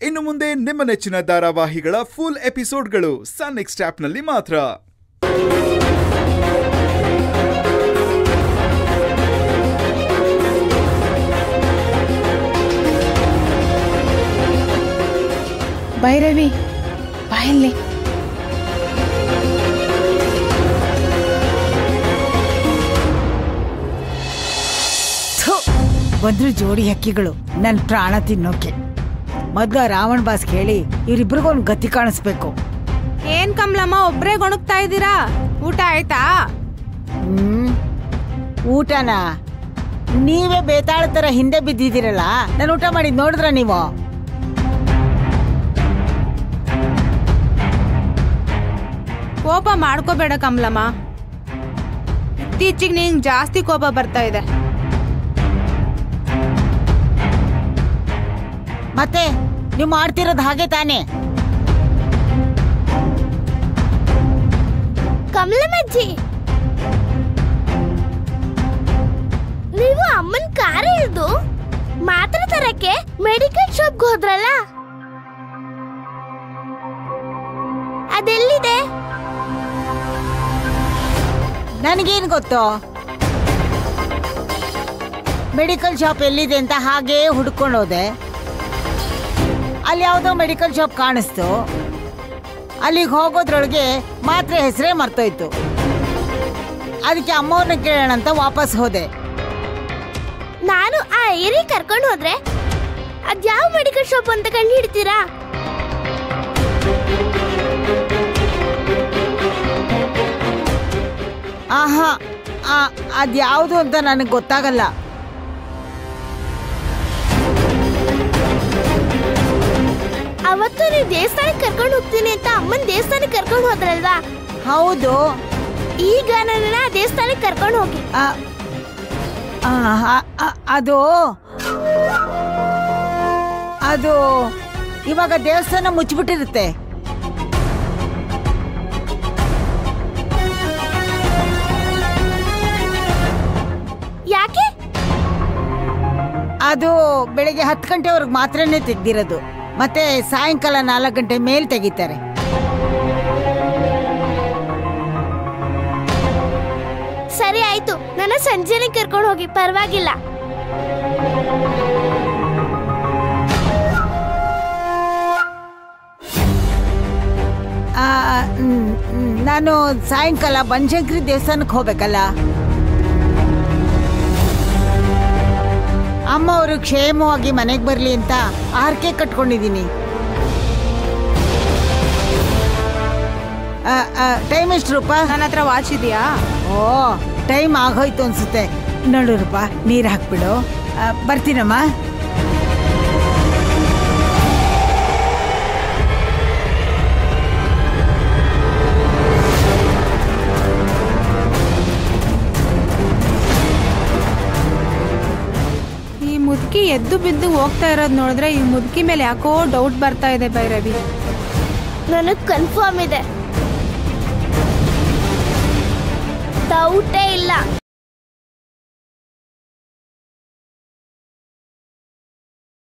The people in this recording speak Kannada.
ಇನ್ನು ಮುಂದೆ ನಿಮ್ಮ ನೆಚ್ಚಿನ ಧಾರಾವಾಹಿಗಳ ಫುಲ್ ಎಪಿಸೋಡ್ಗಳು ಸನ್ ನೆಕ್ಸ್ಟ್ ಆಪ್ನಲ್ಲಿ ಮಾತ್ರ ಭೈರವಿ ಬಾಯಲ್ಲಿ ಥು, ಬಂದ್ರು ಜೋಡಿ ಹಕ್ಕಿಗಳು ನನ್ ಪ್ರಾಣ ತಿನ್ನೋಕೆ ಮೊದ್ಲು ಆ ರಾವಣ ಬಾಸ್ ಹೇಳಿ ಇವ್ರಿಬ್ರಿಗೂ ಒಂದ್ ಗತಿ ಕಾಣಿಸ್ಬೇಕು ಏನ್ ಕಮಲಮ್ಮ ಒಬ್ರೇ ಗೊಣಗ್ತಾ ಇದ್ದೀರಾ ಊಟ ಆಯ್ತಾ ಹ್ಮ್ ಊಟನ ನೀವೇ ಬೇತಾಳ ತರ ಹಿಂದೆ ಬಿದ್ದಿದ್ದೀರಲ್ಲ ನಾನು ಊಟ ಮಾಡಿದ್ ನೋಡಿದ್ರ ನೀವು ಕೋಪ ಮಾಡ್ಕೋಬೇಡ ಕಮಲಮ್ಮ ಇತ್ತೀಚಿಗೆ ನಿಂಗೆ ಜಾಸ್ತಿ ಕೋಪ ಬರ್ತಾ ಇದೆ ಮತ್ತೆ ನೀವು ಮಾಡ್ತಿರೋದು ಹಾಗೆ ತಾನೇ ಕಮಲಮ್ಮಜ್ಜಿ ನೀವು ಅಮ್ಮನ್ ಕಾರ್ ಹಿಡಿದು ಮಾತ್ರ ತರಕ್ಕೆ ಮೆಡಿಕಲ್ ಶಾಪ್ಗೆ ಹೋದ್ರಲ್ಲ ಅದೆಲ್ಲಿದೆ ನನಗೇನು ಗೊತ್ತು ಮೆಡಿಕಲ್ ಶಾಪ್ ಎಲ್ಲಿದೆ ಅಂತ ಹಾಗೇ ಹುಡ್ಕೊಂಡು ಹೋದೆ ಅಲ್ಲಿ ಯಾವುದೋ ಮೆಡಿಕಲ್ ಶಾಪ್ ಕಾಣಿಸ್ತು ಅಲ್ಲಿಗೆ ಹೋಗೋದ್ರೊಳಗೆ ಮಾತ್ರೆ ಹೆಸರೇ ಮರ್ತೋಯ್ತು ಅದಕ್ಕೆ ಅಮ್ಮವ್ರನ್ನ ಕೇಳೋಣ ಅಂತ ವಾಪಸ್ ಹೋದೆ ನಾನು ಆ ಏರಿ ಕರ್ಕೊಂಡು ಹೋದ್ರೆ ಅದ್ಯಾವ ಮೆಡಿಕಲ್ ಶಾಪ್ ಅಂತ ಕಂಡು ಹಿಡ್ತೀರಾ ಆಹಾ ಅದ್ಯಾವುದು ಅಂತ ನನಗೆ ಗೊತ್ತಾಗಲ್ಲ ಅವತ್ತು ನೀವು ದೇವಸ್ಥಾನಕ್ಕೆ ಕರ್ಕೊಂಡು ಹೋಗ್ತೀನಿ ಅಂತ ಅಮ್ಮನ್ ದೇವಸ್ಥಾನಕ್ಕೆ ಕರ್ಕೊಂಡು ಹೋದ್ರಲ್ವಾ ಹೌದು ಈಗ ನನ್ನ ದೇವಸ್ಥಾನಕ್ಕೆ ಕರ್ಕೊಂಡು ಹೋಗಿ ಆ, ಆ, ಆ, ಆ, ಅದು ಅದು ಇವಾಗ ದೇವಸ್ಥಾನ ಮುಚ್ಚಿಬಿಟ್ಟಿರುತ್ತೆ ಯಾಕೆ ಅದು ಬೆಳಿಗ್ಗೆ ಹತ್ತು ಗಂಟೆವರೆಗೆ ಮಾತ್ರನೇ ತೆಗ್ದಿರೋದು ಮತ್ತೆ ಸಾಯಂಕಾಲ ನಾಲ್ಕು ಗಂಟೆ ಮೇಲ್ ತೆಗಿತಾರೆ ಸರಿ ಆಯ್ತು ನನ್ನ ಸಂಜೆನೆ ಕರ್ಕೊಂಡು ಹೋಗಿ ಪರವಾಗಿಲ್ಲ ಆ, ಮ್, ಮ್, ನಾನು ಸಾಯಂಕಾಲ ಬನಶಂಕರಿ ದೇವಸ್ಥಾನಕ್ಕೆ ಹೋಗ್ಬೇಕಲ್ಲ ಅಮ್ಮ ಅವರು ಕ್ಷೇಮವಾಗಿ ಮನೆಗೆ ಬರಲಿ ಅಂತ ಆರ್ಕೆ ಕಟ್ಕೊಂಡಿದ್ದೀನಿ ಟೈಮ್ ಎಷ್ಟು ರೂಪ ನನ್ನ ಹತ್ರ ವಾಚ್ ಇದೆಯಾ ಓ ಟೈಮ್ ಆಗೋಯ್ತು ಅನ್ಸುತ್ತೆ ನೋಡು ರೂಪ ನೀರು ಹಾಕ್ಬಿಡು ಆ, ಬರ್ತೀನಮ್ಮ ಈ ಮುದುಕಿ ಎದ್ದು ಬಿದ್ದು ಹೋಗ್ತಾ ಇರೋದು ನೋಡಿದ್ರೆ ಈ ಮುದುಕಿ ಮೇಲೆ ಯಾಕೋ ಡೌಟ್ ಬರ್ತಾ ಇದೆ ಭೈರವಿ ನನಗ್ ಕನ್ಫರ್ಮ್ ಇದೆ ಡೌಟೇ ಇಲ್ಲ